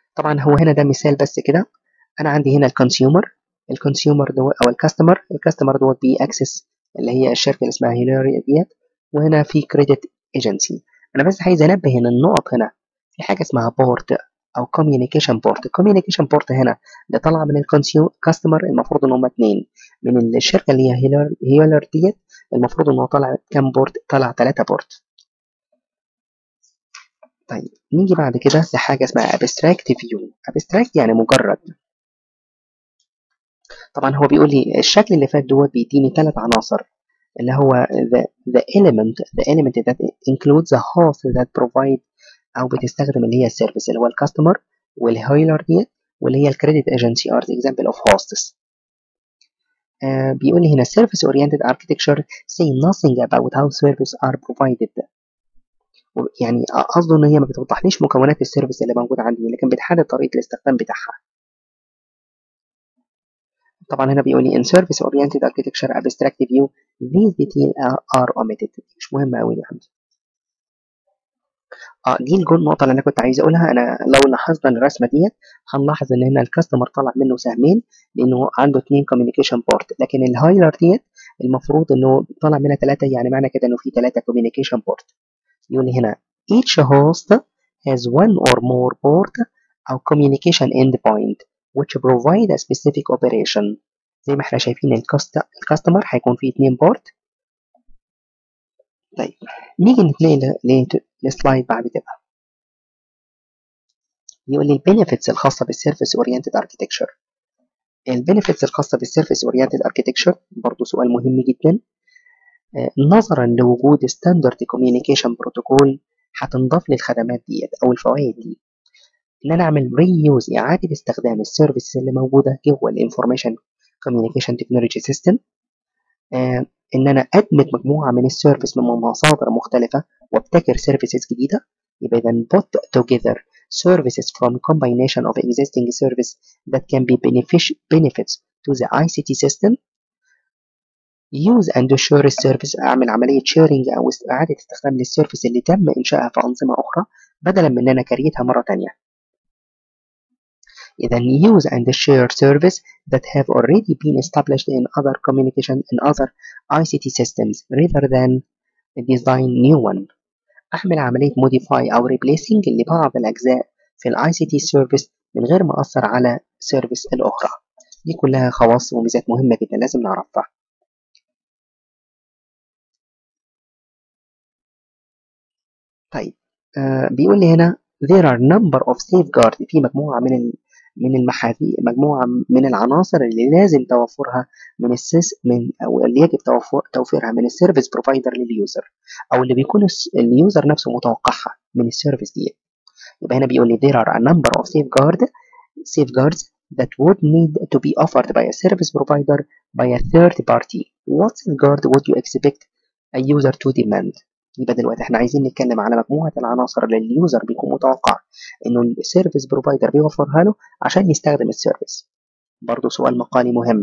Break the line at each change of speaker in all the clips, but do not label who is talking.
طبعا هو هنا ده مثال بس كده انا عندي هنا الكونسيومر الكونسيومر دوت او الكاستمر الكاستمر دوت بيأكسس اللي هي الشركه اللي اسمها هيلاري ديت وهنا في كريدت ايجنسي انا بس عايز انبه ان النقط هنا في حاجه اسمها بورت او كوميونيكيشن بورت الكوميونيكيشن بورت هنا اللي طالعه من الكاستمر المفروض ان هم اثنين من الشركه اللي هي هيلر هيلر ديت المفروض ان هو طالع كام بورت طلع ثلاثه بورت طيب نيجي بعد كده لحاجه اسمها abstract view abstract يعني مجرد طبعا هو بيقول لي الشكل اللي فات دوت بيديني ثلاث عناصر اللي هو the, the element the element that includes the host that provide او بتستخدم اللي هي السيرفيس اللي هو الكاستمر والهايلر ديت واللي هي الكريدت ايجنسي ار example of hosts uh, بيقول لي هنا service oriented architecture say nothing about how services are provided يعني قصده ان هي ما بتوضحليش مكونات السيرفيس اللي موجوده عندي لكن بتحدد طريقه الاستخدام بتاعها طبعا هنا بيقول لي in service oriented architecture abstract view these details are omitted مش مهمه قوي يا حمزه اه دي النقطه اللي انا كنت عايز اقولها انا لو لاحظنا الرسمه ديت هنلاحظ ان هنا الكاستمر طلع منه سهمين لانه عنده اثنين كوميونيكيشن بورت لكن الهايلر ديت المفروض انه طلع منها ثلاثه يعني معنى كده انه في ثلاثه كوميونيكيشن بورت يقول لي هنا each host has one or more port أو communication endpoint which provide a specific operation زي ما احنا شايفين الكاستمر هيكون فيه اتنين بورت طيب نيجي نتنقل للسلايد بعد كده يقول لي البينيفيتس الخاصة بالسيرفيس اورينتد اركتكتشر البينيفيتس الخاصة بالسيرفيس اورينتد اركتكتشر برضه سؤال مهم جدا نظرا لوجود ستاندرد كوميونيكيشن بروتوكول هتنضاف للخدمات ديت او الفوائد دي ان انا اعمل ري يوز اعاده استخدام السيرفيسز اللي موجوده جوه الانفورميشن كوميونيكيشن تكنولوجي سيستم ان انا ادمج مجموعه من السيرفيس من مصادر مختلفه وابتكر سيرفيسز جديده يبقى اذا put together services from combination of existing service that can be benefits to the ICT system use and share السيرفيس اعمل عمليه شيرنج او اعاده استخدام للسيرفيس اللي تم انشائها في انظمه اخرى بدلا من ان انا كريتها مره ثانيه اذا use and share service that have already been established in other communication in other ICT systems rather than design new one اعمل عمليه modify او replacing لبعض الاجزاء في الاي سي تي سيرفيس من غير ما اثر على سيرفيس الاخرى دي كلها خواص وميزات مهمه جدا لازم نعرفها طيب آه بيقول لي هنا there are number of safeguards في مجموعة من ال من المحاذير مجموعة من العناصر اللي لازم توفرها من السيس من أو اللي يجب توفر توفيرها من السيرفيس بروفايدر لليوزر أو اللي بيكون اليوزر نفسه متوقعها من السيرفيس دي يبقى هنا بيقول لي there are a number of safeguard safeguards that would need to be offered by a service provider by a third party. What safeguard would you expect a user to demand? يبقى دلوقتي احنا عايزين نتكلم على مجموعة العناصر اللي اليوزر بيكون متوقع انه السيرفيس بروفايدر بيوفرها له عشان يستخدم السيرفيس برضه سؤال مقالي مهم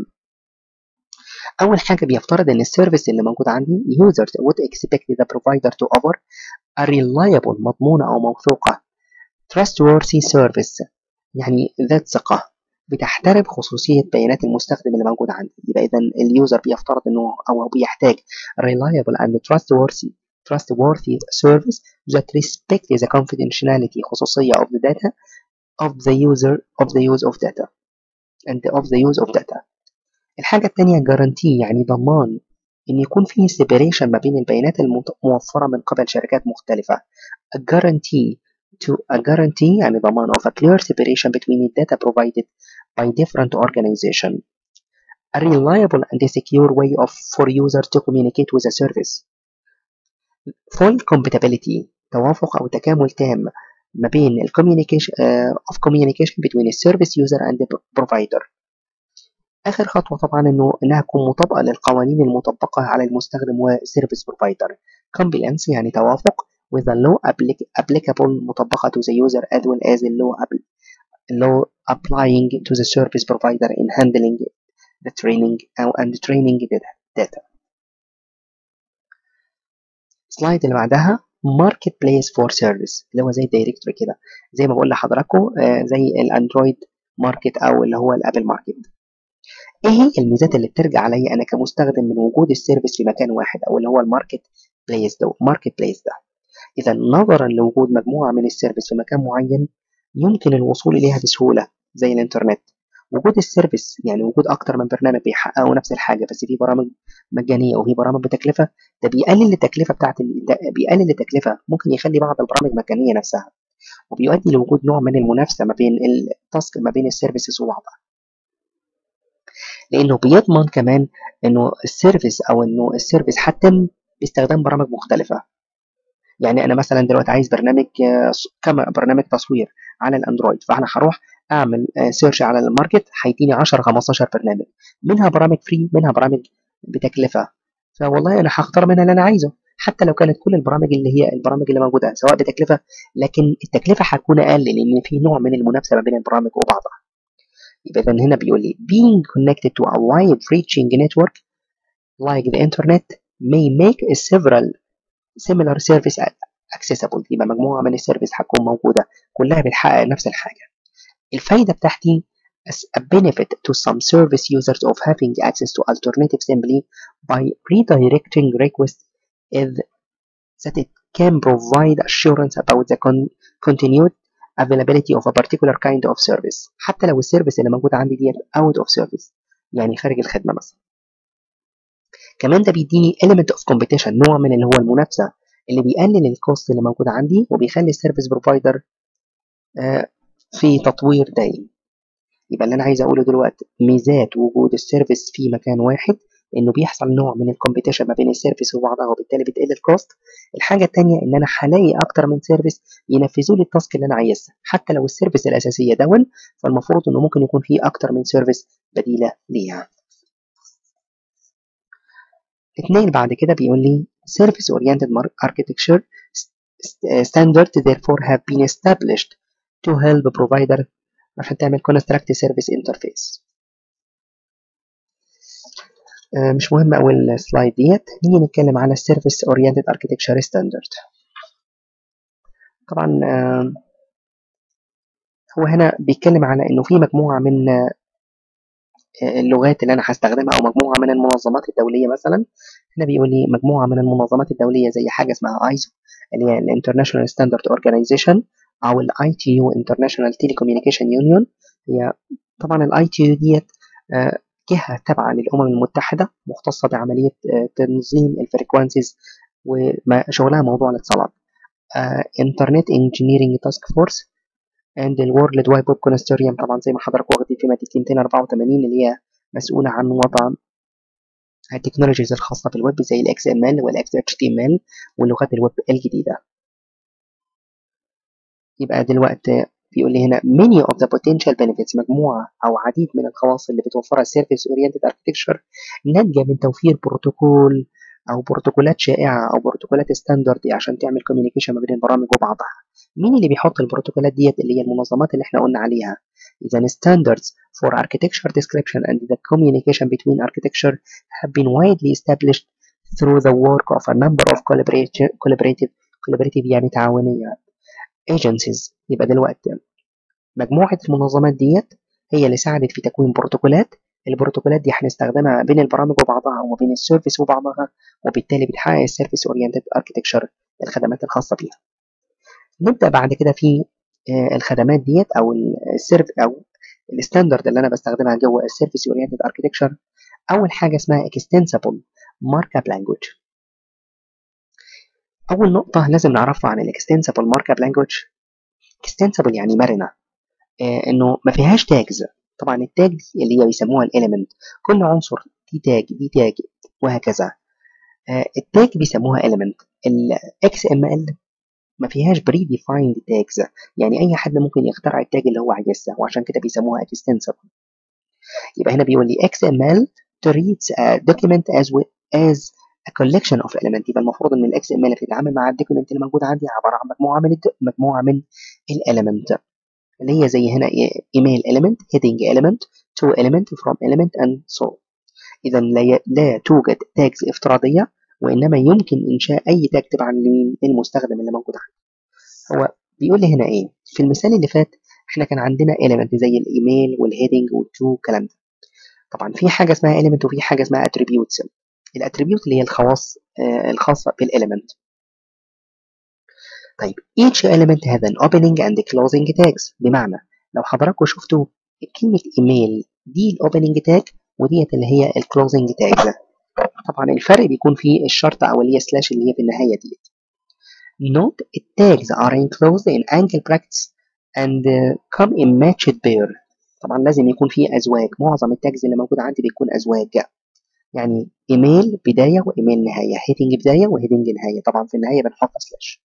أول حاجة بيفترض إن السيرفيس اللي موجود عندي users would expect the provider to offer a reliable مضمونة أو موثوقة trustworthy service يعني ذات ثقة بتحترم خصوصية بيانات المستخدم اللي موجود عندي يبقى إذا اليوزر بيفترض إنه أو بيحتاج reliable and trustworthy trustworthy service that respect the confidentiality خصوصية of the data of the user of the use of data and of the use of data الحاجة التانية guarantee يعني ضمان إن يكون في separation ما بين البيانات الموفرة من قبل شركات مختلفة a guarantee to a guarantee يعني ضمان of a clear separation between the data provided by different organization a reliable and a secure way of for users to communicate with a service full compatibility توافق أو تكامل تام ما بين ال communication uh, of communication between a service user and the provider آخر خطوة طبعا إنه إنها تكون مطابقة للقوانين المطبقة على المستخدم والسيرفيس بروفايدر compliance يعني توافق with the law applicable مطبقة to the user as well as the law, law applying to the service provider in handling the training and training data. سلايد اللي بعدها ماركت بليس فور سيرفيس اللي هو زي الدايركتوري كده زي ما بقول لحضراتكم زي الاندرويد ماركت او اللي هو الابل ماركت ايه هي الميزات اللي بترجع عليا انا كمستخدم من وجود السيرفيس في مكان واحد او اللي هو الماركت بليس ده ماركت بليس ده اذا نظرا لوجود مجموعه من السيرفيس في مكان معين يمكن الوصول اليها بسهوله زي الانترنت وجود السيرفيس يعني وجود اكتر من برنامج بيحققوا نفس الحاجه بس في برامج مجانيه وفي برامج بتكلفه ده بيقلل التكلفه بتاعت ده بيقلل التكلفه ممكن يخلي بعض البرامج مجانيه نفسها وبيؤدي لوجود نوع من المنافسه ما بين التاسك ما بين السيرفيسز وبعضها لانه بيضمن كمان انه السيرفيس او انه السيرفيس هتتم باستخدام برامج مختلفه يعني انا مثلا دلوقتي عايز برنامج كما برنامج تصوير على الاندرويد فانا هروح اعمل سيرش على الماركت هيديني 10 15 برنامج منها برامج فري منها برامج بتكلفه فوالله انا هختار منها اللي انا عايزه حتى لو كانت كل البرامج اللي هي البرامج اللي موجوده سواء بتكلفه لكن التكلفه هتكون اقل لان في نوع من المنافسه ما بين البرامج وبعضها يبقى اذا هنا بيقول لي being connected to a wide reaching network like the internet may make several similar service accessible يبقى مجموعه من السيرفيس هتكون موجوده كلها بتحقق نفس الحاجه الفايده بتاعتي as a benefit to some service users of having access to alternative simply by redirecting requests is that it can provide assurance about the con continued availability of a particular kind of service حتى لو السيرفيس اللي موجود عندي ديت out of service يعني خارج الخدمه مثلا كمان ده بيديني element of competition نوع من اللي هو المنافسه اللي بيقلل الكوست اللي موجود عندي وبيخلي السيرفيس بروفايدر في تطوير دايم يبقى اللي انا عايز اقوله دلوقتي ميزات وجود السيرفيس في مكان واحد انه بيحصل نوع من الكومبيتيشن ما بين السيرفيس وبعضها وبالتالي بتقل الكوست الحاجه الثانيه ان انا هلاقي اكتر من سيرفيس ينفذوا لي التاسك اللي انا عايزها حتى لو السيرفيس الاساسيه دون فالمفروض انه ممكن يكون في اكتر من سيرفيس بديله ليها اثنين بعد كده بيقول لي service oriented architecture standard therefore have been established to help provider عشان تعمل construct service interface مش مهم أوي السلايد ديت نيجي نتكلم على السيرفيس اورينتد اركتكتشر ستاندرد طبعا هو هنا بيتكلم على انه في مجموعه من اللغات اللي انا هستخدمها او مجموعه من المنظمات الدوليه مثلا هنا بيقول لي مجموعه من المنظمات الدوليه زي حاجه اسمها ايزو اللي هي الانترناشونال ستاندرد اورجانيزيشن او الاي تي يو انترناشونال تيليكوميونيكيشن يونيون هي طبعا الاي تي يو ديت جهه تابعه للامم المتحده مختصه بعمليه تنظيم الفريكوانسيز وشغلها موضوع الاتصالات انترنت انجينيرنج تاسك فورس اند الورلد وايد ويب كونستوريوم طبعا زي ما حضراتكم واخدين في ماده 284 اللي هي مسؤوله عن وضع التكنولوجيز الخاصه بالويب زي الاكس ام ال والاكس اتش تي ام ال ولغات الويب الجديده يبقى دلوقتي بيقول لي هنا many of the potential benefits مجموعة أو عديد من الخواص اللي بتوفرها السيرفيس اورينتد اركتكشر ناتجة من توفير بروتوكول أو بروتوكولات شائعة أو بروتوكولات ستاندرد عشان تعمل كوميونيكيشن ما بين البرامج وبعضها مين اللي بيحط البروتوكولات ديت اللي هي المنظمات اللي احنا قلنا عليها إذا standards for architecture description and the communication between architecture have been widely established through the work of a number of collaborative collaborative collaborative يعني تعاونية agencies يبقى دلوقتي مجموعة المنظمات ديت هي اللي ساعدت في تكوين بروتوكولات البروتوكولات دي هنستخدمها بين البرامج وبعضها وما بين السيرفيس وبعضها وبالتالي بتحقق السيرفيس اورينتد اركتكشر الخدمات الخاصة بيها نبدأ بعد كده في الخدمات ديت او السيرف او الستاندرد اللي انا بستخدمها جوه السيرفيس اورينتد اركتكشر اول حاجه اسمها extensible markup language اول نقطه لازم نعرفها عن الاكستنسبل ماركب لانجوج extensible يعني مرنه آه انه ما فيهاش تاجز طبعا التاج دي اللي هي بيسموها الاليمنت كل عنصر دي تاج دي تاج وهكذا آه التاج بيسموها element الاكس ام ال ما فيهاش بري ديفايند تاجز يعني اي حد ممكن يخترع التاج اللي هو عايزها وعشان كده بيسموها extensible يبقى هنا بيقول لي XML treats a document as as a collection of element يبقى المفروض ان الاكس ام ال بتتعامل مع الدوكيمنت اللي موجود عندي عباره عن مجموعه من مجموعه من الاليمنت اللي هي زي هنا ايميل element heading element to element from element and so اذا لا, لا توجد تاجز افتراضيه وإنما يمكن إنشاء أي تاج تبعا للمستخدم اللي موجود عنده هو بيقول لي هنا إيه في المثال اللي فات إحنا كان عندنا element زي الإيميل والهيدنج والتو والكلام ده طبعا في حاجة اسمها element وفي حاجة اسمها attributes الاتريبيوت اللي هي الخواص آه الخاصة بالelement طيب each element has an opening and closing tags بمعنى لو حضراتكم شفتوا كلمة ايميل دي الاوبننج تاج وديت اللي هي الكلوزنج تاج طبعا الفرق بيكون في الشرطة أو اللي هي سلاش اللي هي في النهاية ديت Note tags are enclosed in angle brackets and come in matched pair طبعا لازم يكون في أزواج معظم التاجز اللي موجودة عندي بيكون أزواج يعني ايميل بداية وايميل نهاية هيدنج بداية وهيدنج نهاية طبعا في النهاية بنحط سلاش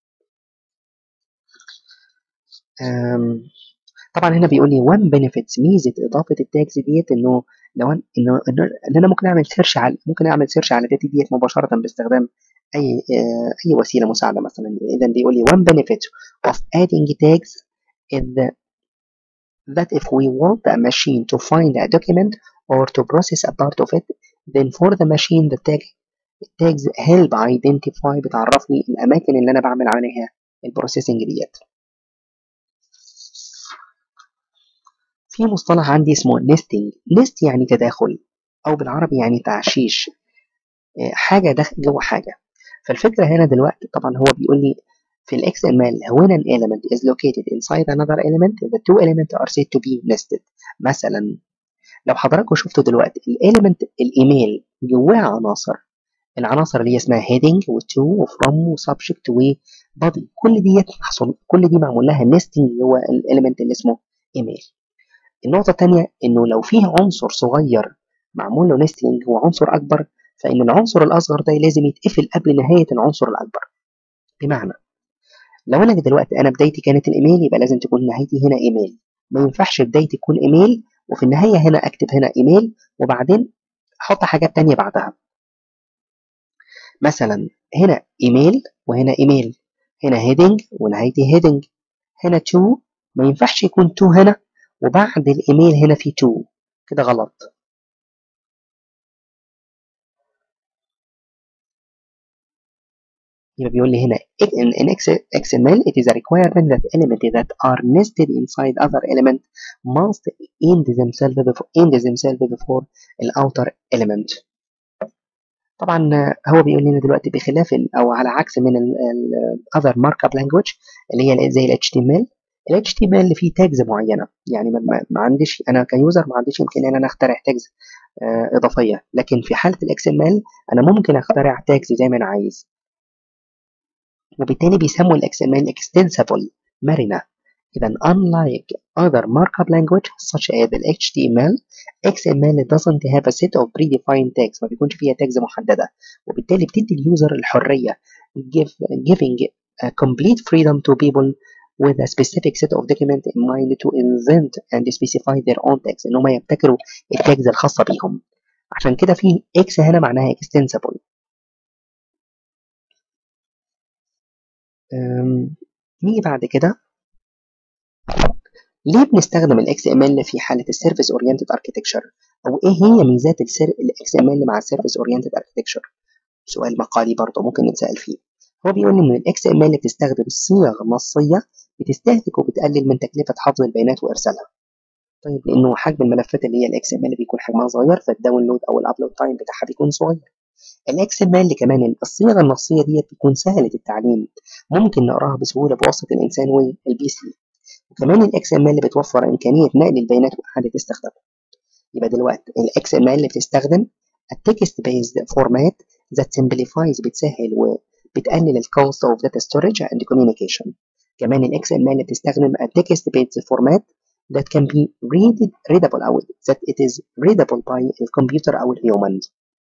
طبعا هنا بيقول لي one benefits ميزه اضافه التاجز ديت انه لو أن انه ان انا ممكن اعمل سيرش على ممكن اعمل سيرش على الداتا ديت مباشره باستخدام اي اي وسيله مساعده مثلا اذا بيقول لي one benefit of adding tags is that if we want a machine to find a document or to process a part of it then for the machine the tag tags help identify بتعرفني الاماكن اللي انا بعمل عليها البروسيسنج ديت في مصطلح عندي اسمه نستنج نست يعني تداخل او بالعربي يعني تعشيش حاجه داخل جوه حاجه فالفكره هنا دلوقتي طبعا هو بيقول لي في الاكس ام ال when an element is located inside another element the two elements are said to be nested مثلا لو حضراتكم شفتوا دلوقتي الاليمنت الايميل جواه عناصر العناصر اللي هي اسمها heading و to و from و subject و body كل ديت محصول كل دي معمول لها nesting جوه الاليمنت اللي اسمه ايميل النقطة الثانية إنه لو فيه عنصر صغير معمول له نستنج وعنصر أكبر فإن العنصر الأصغر ده لازم يتقفل قبل نهاية العنصر الأكبر بمعنى لو أنا دلوقتي أنا بدايتي كانت الإيميل يبقى لازم تكون نهايتي هنا إيميل ما ينفعش بدايتي تكون إيميل وفي النهاية هنا أكتب هنا إيميل وبعدين أحط حاجات تانية بعدها مثلا هنا إيميل وهنا إيميل هنا هيدنج ونهايتي هيدنج هنا تو ما ينفعش يكون تو هنا وبعد الايميل هنا في تو كده غلط يبقى بيقول لي هنا in XML it is a requirement that elements that are nested inside other element must end themselves before end themselves before outer element طبعا هو بيقول لنا دلوقتي بخلاف او على عكس من ال other markup language اللي هي زي ال HTML ال HTML فيه تاجز معينه يعني ما, ما عنديش انا كيوزر ما عنديش امكانيه ان انا اخترع تاجز آه اضافيه لكن في حاله الاكس ام ال انا ممكن اخترع تاجز زي ما انا عايز وبالتالي بيسموا الاكس ام ال extensible مرنه اذا unlike other markup language such as the HTML XML doesn't have a set of predefined tags ما بيكونش فيها tags محدده وبالتالي بتدي اليوزر الحريه give, giving a complete freedom to people with a specific set of document in mind to invent and specify their own tags ان هم يبتكروا التاجز الخاصه بيهم عشان كده في اكس هنا معناها extensible نيجي بعد كده ليه بنستخدم الاكس ام ال في حاله السيرفيس اورينتد اركتكتشر او ايه هي ميزات الاكس ام ال مع السيرفيس اورينتد اركتكتشر سؤال مقالي برضه ممكن نتسال فيه هو بيقول ان الاكس ام ال بتستخدم صيغ نصيه بتستهلك وبتقلل من تكلفه حفظ البيانات وارسالها طيب لانه حجم الملفات اللي هي الاكس ام ال بيكون حجمها صغير فالداونلود او الابلود تايم بتاعها بيكون صغير الاكس ام ال كمان الصيغه النصيه ديت بتكون سهله التعليم ممكن نقراها بسهوله بواسطه الانسان والبي سي وكمان الاكس ام ال بتوفر امكانيه نقل البيانات واعاده استخدامها يبقى دلوقتي الاكس ام ال بتستخدم التكست بيزد فورمات ذات سمبليفايز بتسهل وبتقلل الكوست اوف داتا ستورج اند كوميونيكيشن كمان الاكس ام ال بتستخدم التكست بيزد فورمات that can be read readable أو that it is readable by الكمبيوتر أو الهيومن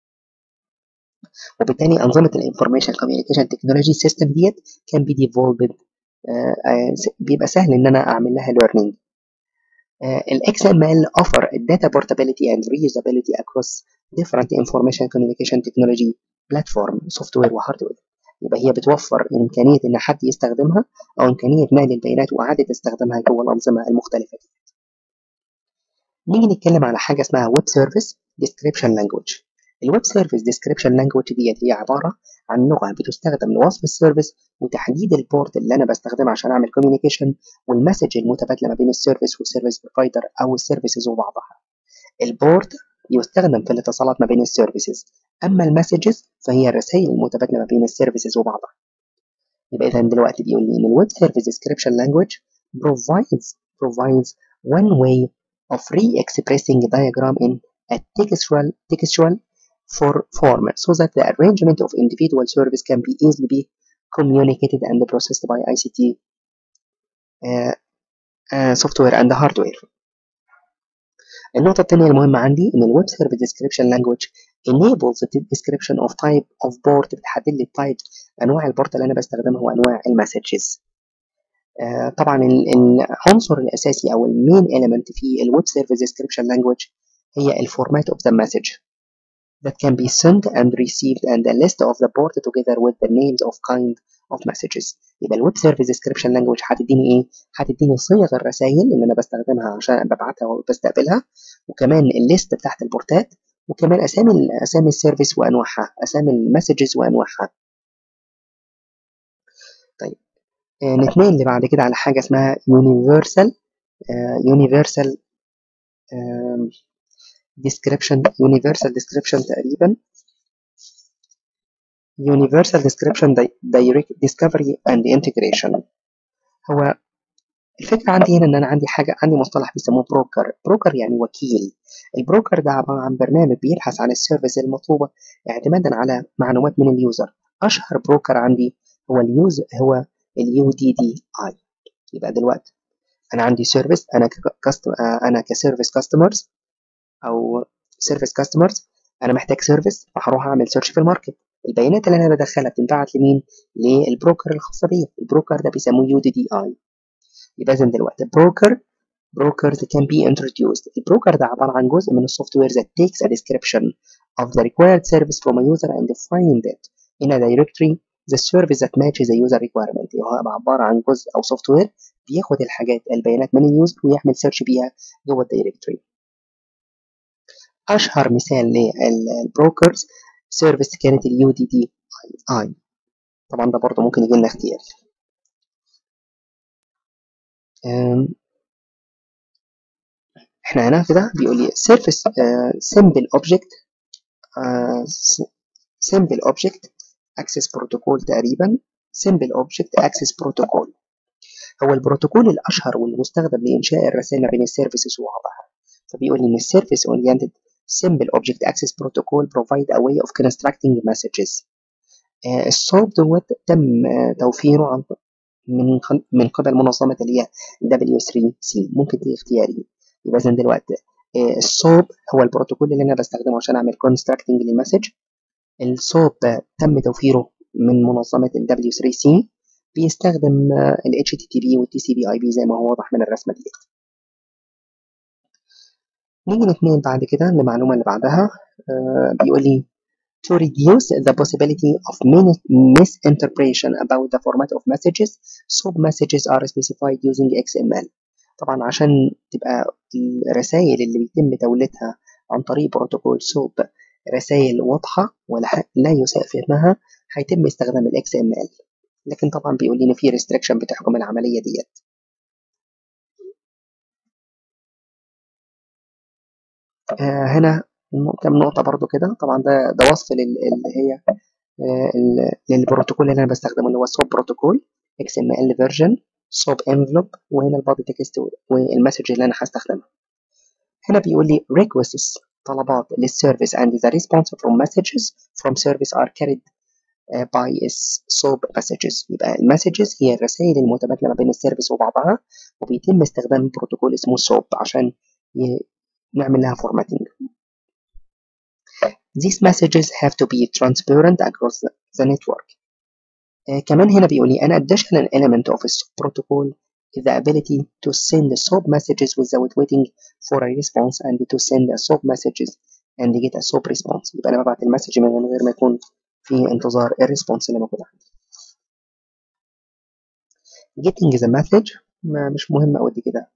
وبالتالي أنظمة الانفورميشن كوميونيكيشن تكنولوجي سيستم ديت can be developed بيبقى سهل ان انا اعمل لها learning الاكس ام ال offer data portability and reusability across different information communication technology platform software وهاردوير يبقى هي بتوفر امكانيه ان حد يستخدمها او امكانيه نقل البيانات واعاده استخدامها جوه الانظمه المختلفه دي. نيجي نتكلم على حاجه اسمها ويب سيرفيس ديسكريبشن لانجوج الويب سيرفيس ديسكريبشن لانجوج ديت هي عباره عن لغة بتستخدم لوصف السيرفيس وتحديد البورت اللي أنا بستخدمه عشان أعمل كوميونيكيشن والمسج المتبادلة ما بين السيرفيس والسيرفيس بروفايدر أو السيرفيسز وبعضها. البورت يستخدم في الاتصالات ما بين السيرفيسز أما المسجز فهي الرسائل المتبادلة ما بين السيرفيسز وبعضها. يبقى إذا دلوقتي بيقول لي إن الويب سيرفيس ديسكريبشن لانجوج provides provides one way of re-expressing diagram in a textual textual for form so that the arrangement of individual service can be easily be communicated and processed by ICT uh, uh, software and hardware. النقطة الثانية المهمة عندي إن الويب سيرفيس ديسكريبشن لانجوج enables the description of type of port بتحدد لي التايب أنواع البورت اللي أنا بستخدمها وأنواع المسجز. آه طبعا العنصر الأساسي أو المين element في الويب سيرفيس ديسكريبشن لانجوج هي الفورمات of the message that can be sent and received and a list of the port together with the names of kind of messages يبقى الويب سيرفيس ديسكريبشن لانجوج هتديني ايه؟ هتديني صيغ الرسائل اللي انا بستخدمها عشان ببعتها وبستقبلها وكمان الليست بتاعت البورتات وكمان اسامي اسامي السيرفيس وانواعها اسامي المسجز وانواعها طيب آه نتنقل اللي بعد كده على حاجه اسمها يونيفرسال يونيفرسال description universal description تقريبا universal description direct discovery and integration هو الفكرة عندي هنا إن أنا عندي حاجة عندي مصطلح بيسموه بروكر بروكر يعني وكيل البروكر ده عبارة عن برنامج بيبحث عن السيرفيس المطلوبة اعتمادا على معلومات من اليوزر أشهر بروكر عندي هو اليوز هو اليو دي دي اي يبقى دلوقتي أنا عندي سيرفيس أنا كاستم أنا كسيرفيس كاستمرز او سيرفيس كاستمرز انا محتاج سيرفيس فهروح اعمل سيرش في الماركت البيانات اللي انا بدخلها بتنبعت لمين للبروكر الخاصه بيا البروكر ده بيسموه يو دي دي اي يبقى اذا دلوقتي بروكر brokers can be introduced البروكر ده عباره عن جزء من السوفت وير that takes a description of the required service from a user and find it in a directory the service that matches the user requirement هو عباره عن جزء او سوفت وير بياخد الحاجات البيانات من اليوزر ويعمل سيرش بيها جوه الدايركتوري اشهر مثال للبروكرز سيرفيس كانت اليو دي دي اي طبعا ده برضه ممكن يجي لنا اختيار احنا هنا كده بيقول لي سيرفيس سمبل اوبجكت سمبل اوبجكت اكسس بروتوكول تقريبا سمبل اوبجكت اكسس بروتوكول هو البروتوكول الاشهر والمستخدم لانشاء الرسائل ما بين السيرفيسز وبعضها فبيقول لي ان السيرفيس اورينتد simple object access protocol provide a way of constructing messages آه الصوب دوت تم آه توفيره عن من من قبل منظمة اللي هي W3C ممكن دي اختياري يبقى إذا دلوقتي آه الصوب هو البروتوكول اللي أنا بستخدمه عشان أعمل constructing للمسج الصوب تم توفيره من منظمة ال W3C بيستخدم ال HTTP وال TCP/IP زي ما هو واضح من الرسمة دي نيجي نتنقل بعد كده للمعلومة اللي بعدها آه بيقول لي to reduce the possibility of misinterpretation about the format of messages sub messages are specified using XML طبعا عشان تبقى الرسائل اللي بيتم توليدها عن طريق بروتوكول سوب رسائل واضحة ولا لا يساء فهمها هيتم استخدام ال XML لكن طبعا بيقول لنا في restriction بتحكم العملية ديت آه هنا كم نقطة برضو كده طبعا ده ده وصف اللي هي آه للبروتوكول اللي أنا بستخدمه اللي هو سوب بروتوكول XML فيرجن سوب انفلوب وهنا البادي تكست والمسج اللي أنا هستخدمها هنا بيقول لي requests طلبات للسيرفيس and the response from messages from service are carried uh, by SOAP messages يبقى المسجز هي الرسائل المتبادلة ما بين السيرفيس وبعضها وبيتم استخدام بروتوكول اسمه SOAP عشان نعمل لها formatting. These messages have to be transparent across the network. uh, كمان هنا بيقول لي an additional element of a SOAP protocol is the ability to send SOAP messages without waiting for a response and to send a SOAP messages and get a SOAP response يبقى أنا ببعت المسج من غير ما يكون في انتظار الريسبونس اللي موجود عندي. getting the message ما مش مهم أوي كده.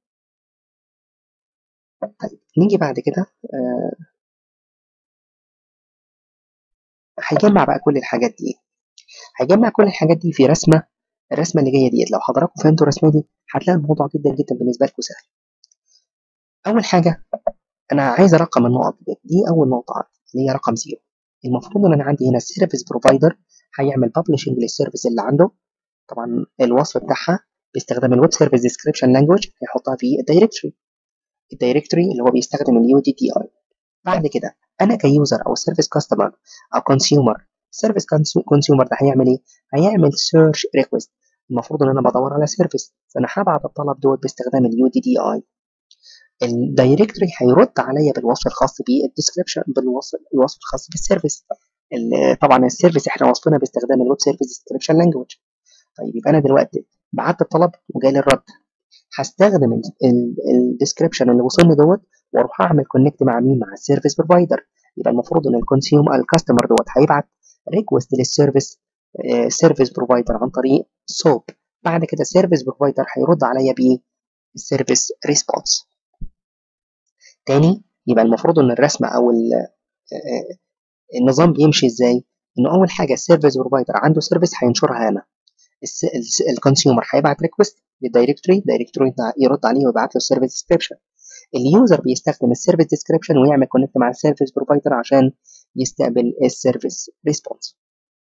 طيب نيجي بعد كده آه هيجمع بقى كل الحاجات دي هجمع كل الحاجات دي في رسمه الرسمه اللي جايه ديت لو حضراتكم فهمتوا الرسمه دي هتلاقي الموضوع جدا جدا بالنسبه لكم سهل اول حاجه انا عايز ارقم النقط دي, دي اول نقطه اللي هي رقم زيرو المفروض ان انا عندي هنا السيرفيس بروفايدر هيعمل ببلشنج للسيرفيس اللي عنده طبعا الوصف بتاعها باستخدام الويب سيرفيس ديسكريبشن لانجوج هيحطها في الدايركتوري الدايركتوري اللي هو بيستخدم اليو دي تي اي بعد كده انا كيوزر او سيرفيس كاستمر او كونسيومر سيرفيس كونسيومر ده هيعمل ايه هيعمل سيرش ريكوست المفروض ان انا بدور على سيرفيس فانا هبعت الطلب دوت باستخدام اليو دي دي اي الدايركتوري هيرد عليا بالوصف الخاص بالديسكريبشن بالوصف الوصف الخاص بالسيرفيس طبعا السيرفيس احنا وصفنا باستخدام الويب سيرفيس ديسكريبشن لانجوج طيب يبقى انا دلوقتي بعت الطلب وجالي الرد هستخدم الديسكريبشن اللي وصلني دوت واروح اعمل كونكت مع مين مع السيرفيس بروفايدر يبقى المفروض ان الكونسيوم الكاستمر دوت هيبعت ريكوست للسيرفيس سيرفيس بروفايدر عن طريق سوب بعد كده السيرفيس بروفايدر هيرد عليا ب السيرفيس ريسبونس تاني يبقى المفروض ان الرسمه او النظام بيمشي ازاي انه اول حاجه السيرفيس بروفايدر عنده سيرفيس هينشرها هنا الكونسيومر هيبعت ريكوست للدايركتوري الدايركتوري يرد عليه ويبعت له السيرفيس ديسكريبشن اليوزر بيستخدم السيرفيس ديسكريبشن ويعمل كونكت مع السيرفيس بروفايدر عشان يستقبل السيرفيس ريسبونس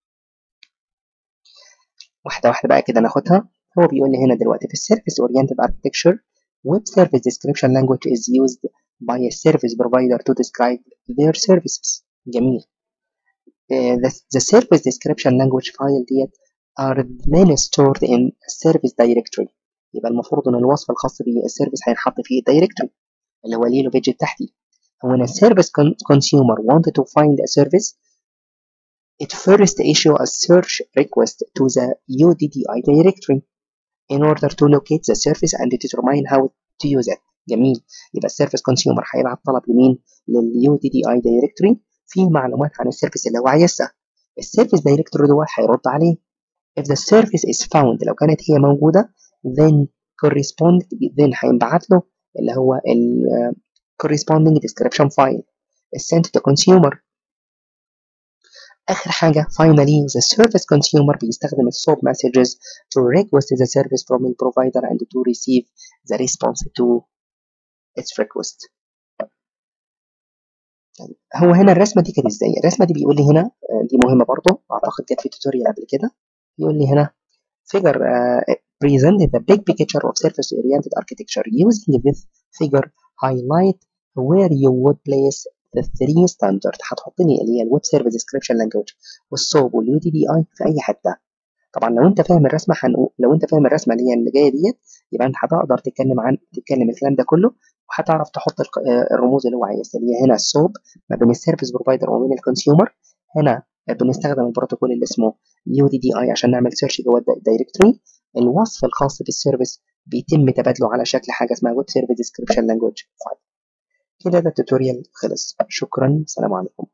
واحده واحده بقى كده ناخدها هو بيقول لي هنا دلوقتي في السيرفيس اورينتد اركتكتشر web service description language is used by a service provider to describe their services جميل uh, the, the service description language file ديت are then stored in a service directory يبقى المفروض ان الوصف الخاص بالسيرفيس هينحط فيه الدايركتوري اللي هو ليه له بيج تحتي when a service con consumer wanted to find a service it first issue a search request to the UDDI directory in order to locate the service and determine how to use it جميل يبقى السيرفيس كونسيومر هيبعت طلب لمين لليو دي دي اي دايركتوري فيه معلومات عن السيرفيس اللي هو عايزها السيرفيس دايركتوري دوت هيرد عليه if the service is found لو كانت هي موجودة then correspond then هينبعت له اللي هو ال corresponding description file sent to consumer آخر حاجة finally the service consumer بيستخدم السوب messages to request the service from the provider and to receive the response to its request هو هنا الرسمة دي كانت ازاي؟ الرسمة دي بيقول لي هنا دي مهمة برضه أعتقد كانت في توتوريال قبل كده يقول لي هنا figure uh, present the big picture of service oriented architecture using this figure highlight where you would place the three standard هتحط لي اللي هي الويب سيرفيس ديسكريبشن لانجوج والصوب واليو دي دي اي في اي حته طبعا لو انت فاهم الرسمه هنقول لو انت فاهم الرسمه اللي هي اللي جايه ديت يبقى انت هتقدر تتكلم عن تتكلم الكلام ده كله وهتعرف تحط الرموز اللي هو عايزها اللي هي هنا الصوب ما بين السيرفيس بروفايدر وما بين الكونسيومر هنا بنستخدم البروتوكول اللي اسمه يو دي دي اي عشان نعمل سيرش جوه الدايركتوري الوصف الخاص بالسيرفيس بيتم تبادله على شكل حاجه اسمها ويب سيرفيس ديسكريبشن لانجوج فايل كده ده التوتوريال خلص شكرا سلام عليكم